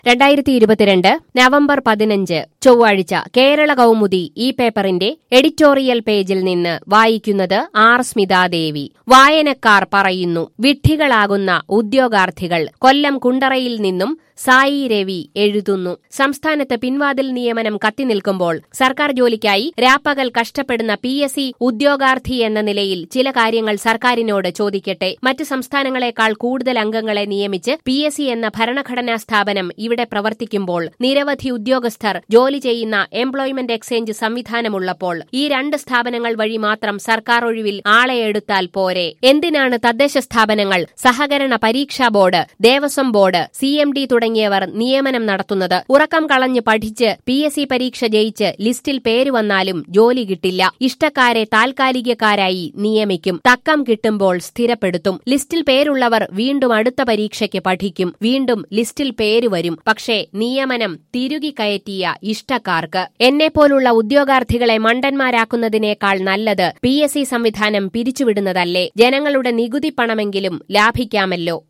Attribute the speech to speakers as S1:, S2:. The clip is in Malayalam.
S1: രണ്ടായിരത്തി ഇരുപത്തിരണ്ട് നവംബർ പതിനഞ്ച് ചൊവ്വാഴ്ച കേരള കൗമുദി ഈ പേപ്പറിന്റെ എഡിറ്റോറിയൽ പേജിൽ നിന്ന് വായിക്കുന്നത് ആർ സ്മിതാദേവി വായനക്കാർ പറയുന്നു വിഡ്ഢികളാകുന്ന ഉദ്യോഗാർത്ഥികൾ കൊല്ലം കുണ്ടറയിൽ നിന്നും സായി രവി എഴുതുന്നു സംസ്ഥാനത്ത് പിൻവാതിൽ നിയമനം കത്തിനിൽക്കുമ്പോൾ സർക്കാർ ജോലിക്കായി രാപ്പകൽ കഷ്ടപ്പെടുന്ന പി എസ് സി ഉദ്യോഗാർത്ഥി എന്ന നിലയിൽ ചില കാര്യങ്ങൾ സർക്കാരിനോട് ചോദിക്കട്ടെ മറ്റ് സംസ്ഥാനങ്ങളെക്കാൾ കൂടുതൽ അംഗങ്ങളെ നിയമിച്ച് പി എസ് സി എന്ന ഭരണഘടനാ സ്ഥാപനം ഇവിടെ പ്രവർത്തിക്കുമ്പോൾ നിരവധി ഉദ്യോഗസ്ഥർ ജോലി ചെയ്യുന്ന എംപ്ലോയ്മെന്റ് എക്സ്ചേഞ്ച് സംവിധാനമുള്ളപ്പോൾ ഈ രണ്ട് സ്ഥാപനങ്ങൾ വഴി മാത്രം സർക്കാർ ഒഴിവിൽ ആളെ എടുത്താൽ പോരെ എന്തിനാണ് തദ്ദേശ സ്ഥാപനങ്ങൾ സഹകരണ പരീക്ഷാ board Devaswom board C M D തുടങ്ങിയവർ നിയമനം നടത്തുന്നത് ഉറക്കം കളഞ്ഞ് പഠിച്ച് പി എസ് സി പരീക്ഷ ജയിച്ച് ലിസ്റ്റിൽ പേര് വന്നാലും ജോലി കിട്ടില്ല ഇഷ്ടക്കാരെ താൽക്കാലികക്കാരായി നിയമിക്കും തക്കം കിട്ടുമ്പോൾ സ്ഥിരപ്പെടുത്തും ലിസ്റ്റിൽ പേരുള്ളവർ വീണ്ടും അടുത്ത പരീക്ഷയ്ക്ക് പഠിക്കും വീണ്ടും ലിസ്റ്റിൽ പേര് വരും പക്ഷേ നിയമനം തിരുകി കയറ്റിയ ഇഷ്ടക്കാർക്ക് എന്നെപ്പോലുള്ള ഉദ്യോഗാർത്ഥികളെ മണ്ടന്മാരാക്കുന്നതിനേക്കാൾ നല്ലത് പി എസ് സി സംവിധാനം പിരിച്ചുവിടുന്നതല്ലേ ജനങ്ങളുടെ നികുതി പണമെങ്കിലും ലാഭിക്കാമല്ലോ